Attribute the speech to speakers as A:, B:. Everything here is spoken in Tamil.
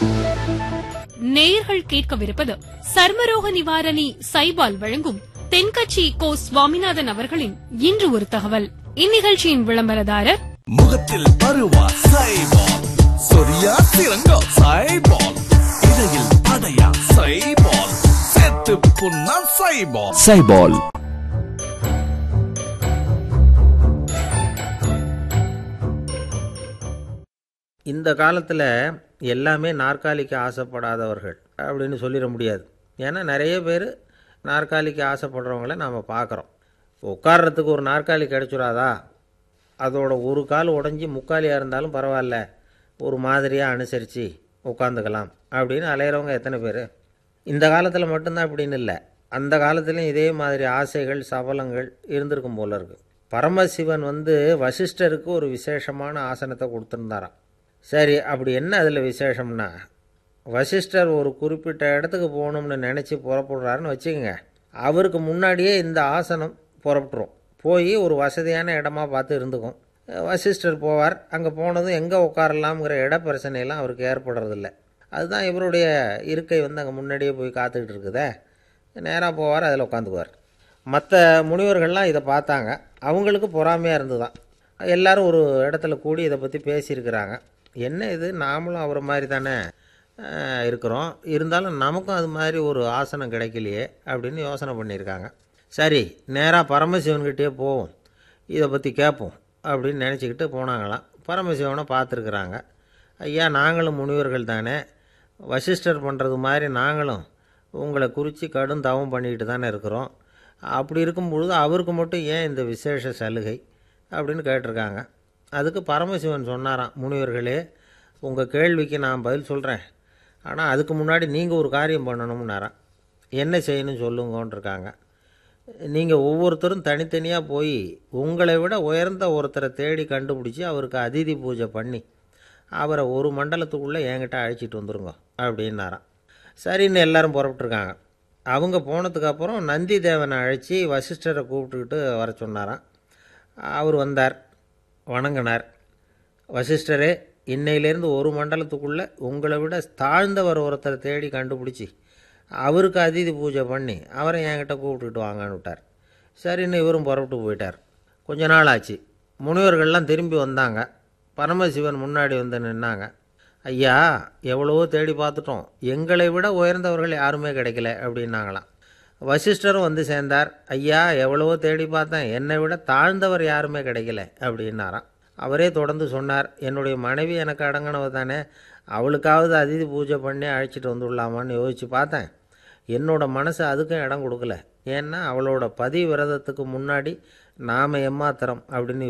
A: நேயர்கள் கேட்கவிருப்பது சர்மரோக நிவாரணி சைபால் வழங்கும் தென்கட்சி கோ சுவாமிநாதன் அவர்களின் இன்று ஒரு தகவல் இந்நிகழ்ச்சியின் விளம்பரதாரர்
B: முகத்தில் பருவா சைபால் சொரியா சிறங்கா சைபால் இடையில் அடையா சைபால் செத்து புண்ணா சைபால்
C: சைபால்
D: இந்த காலத்தில் எல்லாமே நாற்காலிக்கு ஆசைப்படாதவர்கள் அப்படின்னு சொல்லிட முடியாது ஏன்னா நிறைய பேர் நாற்காலிக்கு ஆசைப்படுறவங்கள நாம் பார்க்குறோம் உட்கார்றதுக்கு ஒரு நாற்காலி கிடைச்சிடாதா அதோட ஒரு கால் உடஞ்சி முக்காலியாக இருந்தாலும் பரவாயில்ல ஒரு மாதிரியாக அனுசரித்து உட்காந்துக்கலாம் அப்படின்னு அலையிறவங்க எத்தனை பேர் இந்த காலத்தில் மட்டும்தான் அப்படின்னு இல்லை அந்த காலத்துலேயும் இதே மாதிரி ஆசைகள் சபலங்கள் இருந்திருக்கும் போல இருக்கு பரமசிவன் வந்து வசிஷ்டருக்கு ஒரு விசேஷமான ஆசனத்தை கொடுத்துருந்தாராம் சரி அப்படி என்ன அதில் விசேஷம்னா வசிஷ்டர் ஒரு குறிப்பிட்ட இடத்துக்கு போகணும்னு நினச்சி புறப்படுறாருன்னு வச்சுக்கோங்க அவருக்கு முன்னாடியே இந்த ஆசனம் புறப்பட்டுரும் போய் ஒரு வசதியான இடமா பார்த்து இருந்துக்கும் வசிஷ்டர் போவார் அங்கே போனதும் எங்கே உட்காரலாம்ங்கிற இட பிரச்சனையெல்லாம் அவருக்கு ஏற்படுறதில்ல அதுதான் இவருடைய இருக்கை வந்து அங்கே முன்னாடியே போய் காத்துக்கிட்டு இருக்குதே நேராக போவார் அதில் உட்காந்துக்குவார் மற்ற முனிவர்கள்லாம் இதை பார்த்தாங்க அவங்களுக்கு பொறாமையாக இருந்துதான் எல்லாரும் ஒரு இடத்துல கூடி இதை பற்றி பேசியிருக்கிறாங்க என்ன இது நாமளும் அவரை மாதிரி தானே அஹ், இருக்கிறோம் இருந்தாலும் நமக்கும் அது மாதிரி ஒரு ஆசனம் கிடைக்கலையே அப்படின்னு யோசனை பண்ணியிருக்காங்க சரி நேராக பரமசிவன்கிட்டயே போவோம் இதை பற்றி கேட்போம் அப்படின்னு நினச்சிக்கிட்டு போனாங்களாம் பரமசிவனை பார்த்துருக்குறாங்க ஐயா நாங்களும் முனிவர்கள் தானே வசிஷ்டர் பண்ணுறது மாதிரி நாங்களும் உங்களை குறித்து கடும் தவம் பண்ணிக்கிட்டு தானே இருக்கிறோம் அப்படி இருக்கும் பொழுது அவருக்கு மட்டும் ஏன் இந்த விசேஷ சலுகை அப்படின்னு கேட்டிருக்காங்க அதுக்கு பரமசிவன் சொன்னாராம் முனிவர்களே உங்கள் கேள்விக்கு நான் பதில் சொல்கிறேன் ஆனால் அதுக்கு முன்னாடி நீங்கள் ஒரு காரியம் பண்ணணும்னாராம் என்ன செய்யணும் சொல்லுங்கன்னு இருக்காங்க நீங்கள் ஒவ்வொருத்தரும் தனித்தனியாக போய் உங்களை விட உயர்ந்த ஒருத்தரை தேடி கண்டுபிடிச்சி அவருக்கு அதிதி பூஜை பண்ணி அவரை ஒரு மண்டலத்துக்குள்ளே என்கிட்ட அழைச்சிட்டு வந்துருங்க அப்படின்னாராம் சரின்னு எல்லாரும் புறப்பட்டுருக்காங்க அவங்க போனதுக்கப்புறம் நந்தி தேவனை அழைச்சி வசிஷ்டரை கூப்பிட்டுக்கிட்டு வர சொன்னாராம் அவர் வந்தார் வணங்கினார் வசிஷ்டரே இன்னையிலேருந்து ஒரு மண்டலத்துக்குள்ளே உங்களை விட தாழ்ந்தவர் ஒருத்தரை தேடி கண்டுபிடிச்சி அவருக்கு அதிதி பூஜை பண்ணி அவரை என்கிட்ட கூப்பிட்டுக்கிட்டு வாங்கன்னு விட்டார் சரின்னு இவரும் புறப்பட்டு போயிட்டார் கொஞ்ச நாள் ஆச்சு முனிவர்கள்லாம் திரும்பி வந்தாங்க பரமசிவன் முன்னாடி வந்து நின்னாங்க ஐயா எவ்வளவோ தேடி பார்த்துட்டோம் எங்களை விட உயர்ந்தவர்கள் யாருமே கிடைக்கல அப்படின்னாங்களாம் வசிஷ்டரும் வந்து சேர்ந்தார் ஐயா எவ்வளவோ தேடி பார்த்தேன் என்னை விட தாழ்ந்தவர் யாருமே கிடைக்கல அப்படின்னாராம் அவரே தொடர்ந்து சொன்னார் என்னுடைய மனைவி எனக்கு அடங்கினவ தானே அவளுக்காவது அதிதி பூஜை பண்ணி அழைச்சிட்டு வந்துடலாமான்னு யோசித்து பார்த்தேன் என்னோட மனசு அதுக்கும் இடம் கொடுக்கல ஏன்னா அவளோட பதி விரதத்துக்கு முன்னாடி நாம் எம்மாத்திரம் அப்படின்னு